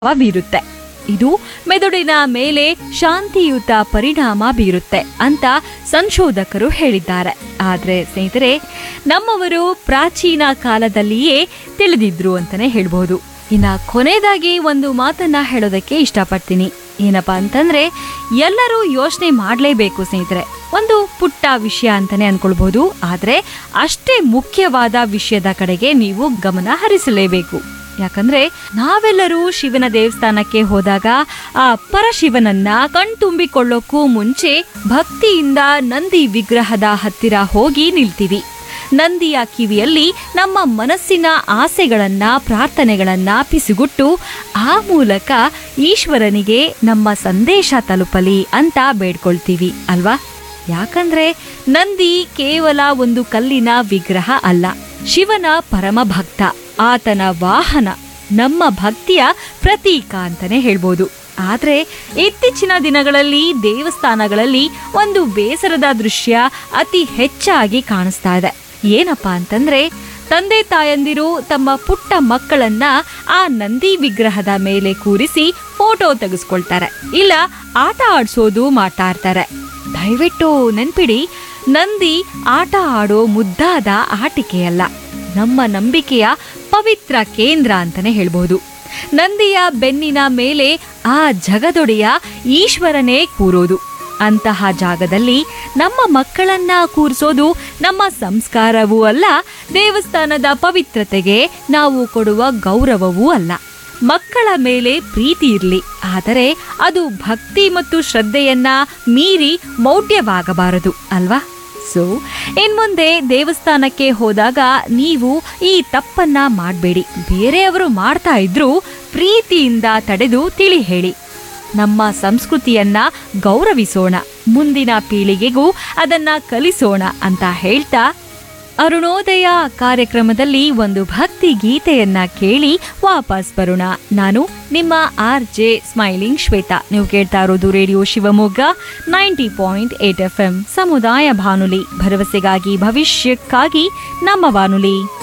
ಪ್ರಭಾವ ಬೀರುತ್ತೆ ಇದು ಮೆದುಳಿನ ಮೇಲೆ ಶಾಂತಿಯುತ ಪರಿಣಾಮ ಬೀರುತ್ತೆ ಅಂತ ಸಂಶೋಧಕರು ಹೇಳಿದ್ದಾರೆ ಆದರೆ ಸ್ನೇಹಿತರೆ ನಮ್ಮವರು ಪ್ರಾಚೀನ ಕಾಲದಲ್ಲಿಯೇ ತಿಳಿದಿದ್ರು ಅಂತಾನೆ ಹೇಳ್ಬೋದು ಇನ್ನ ಕೊನೆಯದಾಗಿ ಒಂದು ಮಾತನ್ನ ಹೇಳೋದಕ್ಕೆ ಇಷ್ಟಪಡ್ತೀನಿ ಏನಪ್ಪಾ ಅಂತಂದ್ರೆ ಎಲ್ಲರೂ ಯೋಚನೆ ಮಾಡಲೇಬೇಕು ಸ್ನೇಹಿತರೆ ಒಂದು ಪುಟ್ಟ ವಿಷಯ ಅಂತಾನೆ ಅನ್ಕೊಳ್ಬಹುದು ಆದ್ರೆ ಅಷ್ಟೇ ಮುಖ್ಯವಾದ ವಿಷಯದ ಕಡೆಗೆ ನೀವು ಗಮನ ಹರಿಸಲೇಬೇಕು ಯಾಕಂದ್ರೆ ನಾವೆಲ್ಲರೂ ಶಿವನ ದೇವಸ್ಥಾನಕ್ಕೆ ಹೋದಾಗ ಆ ಪರಶಿವನನ್ನ ಕಣ್ತುಂಬಿಕೊಳ್ಳೋಕ್ಕೂ ಮುಂಚೆ ಭಕ್ತಿಯಿಂದ ನಂದಿ ವಿಗ್ರಹದ ಹತ್ತಿರ ಹೋಗಿ ನಿಲ್ತೀವಿ ನಂದಿಯ ಕಿವಿಯಲ್ಲಿ ನಮ್ಮ ಮನಸ್ಸಿನ ಆಸೆಗಳನ್ನ ಪ್ರಾರ್ಥನೆಗಳನ್ನ ಪಿಸುಗುಟ್ಟು ಆ ಮೂಲಕ ಈಶ್ವರನಿಗೆ ನಮ್ಮ ಸಂದೇಶ ತಲುಪಲಿ ಅಂತ ಬೇಡ್ಕೊಳ್ತೀವಿ ಅಲ್ವಾ ಯಾಕಂದ್ರೆ ನಂದಿ ಕೇವಲ ಒಂದು ಕಲ್ಲಿನ ವಿಗ್ರಹ ಅಲ್ಲ ಶಿವನ ಪರಮ ಭಕ್ತ ಆತನ ವಾಹನ ನಮ್ಮ ಭಕ್ತಿಯ ಪ್ರತೀಕ ಅಂತಾನೆ ಹೇಳ್ಬೋದು ಆದ್ರೆ ಇತ್ತೀಚಿನ ದಿನಗಳಲ್ಲಿ ದೇವಸ್ಥಾನಗಳಲ್ಲಿ ಒಂದು ಬೇಸರದ ದೃಶ್ಯ ಅತಿ ಹೆಚ್ಚಾಗಿ ಕಾಣಿಸ್ತಾ ಇದೆ ಏನಪ್ಪಾ ಅಂತಂದ್ರೆ ತಂದೆ ತಾಯಂದಿರು ತಮ್ಮ ಪುಟ್ಟ ಮಕ್ಕಳನ್ನ ಆ ನಂದಿ ವಿಗ್ರಹದ ಮೇಲೆ ಕೂರಿಸಿ ಫೋಟೋ ತೆಗೆಸ್ಕೊಳ್ತಾರೆ ಇಲ್ಲ ಆಟ ಆಡ್ಸೋದು ಮಾತಾಡ್ತಾರೆ ದಯವಿಟ್ಟು ನೆನ್ಪಿಡಿ ನಂದಿ ಆಟ ಆಡೋ ಮುದ್ದಾದ ಆಟಿಕೆಯಲ್ಲ ನಮ್ಮ ನಂಬಿಕೆಯ ಪವಿತ್ರ ಕೇಂದ್ರ ಅಂತಾನೆ ಹೇಳ್ಬೋದು ನಂದಿಯ ಬೆನ್ನಿನ ಮೇಲೆ ಆ ಜಗದೊಡೆಯ ಈಶ್ವರನೇ ಕೂರೋದು ಅಂತಹ ಜಾಗದಲ್ಲಿ ನಮ್ಮ ಮಕ್ಕಳನ್ನ ಕೂರಿಸೋದು ನಮ್ಮ ಸಂಸ್ಕಾರವೂ ಅಲ್ಲ ದೇವಸ್ಥಾನದ ಪವಿತ್ರತೆಗೆ ನಾವು ಕೊಡುವ ಗೌರವವೂ ಅಲ್ಲ ಮಕ್ಕಳ ಮೇಲೆ ಪ್ರೀತಿ ಇರಲಿ ಆದರೆ ಅದು ಭಕ್ತಿ ಮತ್ತು ಶ್ರದ್ಧೆಯನ್ನ ಮೀರಿ ಮೌಢ್ಯವಾಗಬಾರದು ಅಲ್ವಾ ಸೊ ಇನ್ಮುಂದೆ ದೇವಸ್ಥಾನಕ್ಕೆ ಹೋದಾಗ ನೀವು ಈ ತಪ್ಪನ್ನ ಮಾಡಬೇಡಿ ಬೇರೆಯವರು ಮಾಡ್ತಾ ಇದ್ರೂ ಪ್ರೀತಿಯಿಂದ ತಡೆದು ತಿಳಿ ಹೇಳಿ ನಮ್ಮ ಸಂಸ್ಕೃತಿಯನ್ನ ಗೌರವಿಸೋಣ ಮುಂದಿನ ಪೀಳಿಗೆಗೂ ಅದನ್ನ ಕಲಿಸೋಣ ಅಂತ ಹೇಳ್ತಾ ಅರುಣೋದಯ ಕಾರ್ಯಕ್ರಮದಲ್ಲಿ ಒಂದು ಭಕ್ತಿ ಗೀತೆಯನ್ನ ಕೇಳಿ ವಾಪಸ್ ಬರೋಣ ನಾನು ನಿಮ್ಮ ಆರ್ ಜೆ ಸ್ಮೈಲಿಂಗ್ ಶ್ವೇತಾ ನೀವು ಕೇಳ್ತಾ ಇರೋದು radio Shivamogga ninety point eight F M ಸಮುದಾಯ ಬಾನುಲಿ ಭರವಸೆಗಾಗಿ ಭವಿಷ್ಯಕ್ಕಾಗಿ ನಮ್ಮ ಬಾನುಲಿ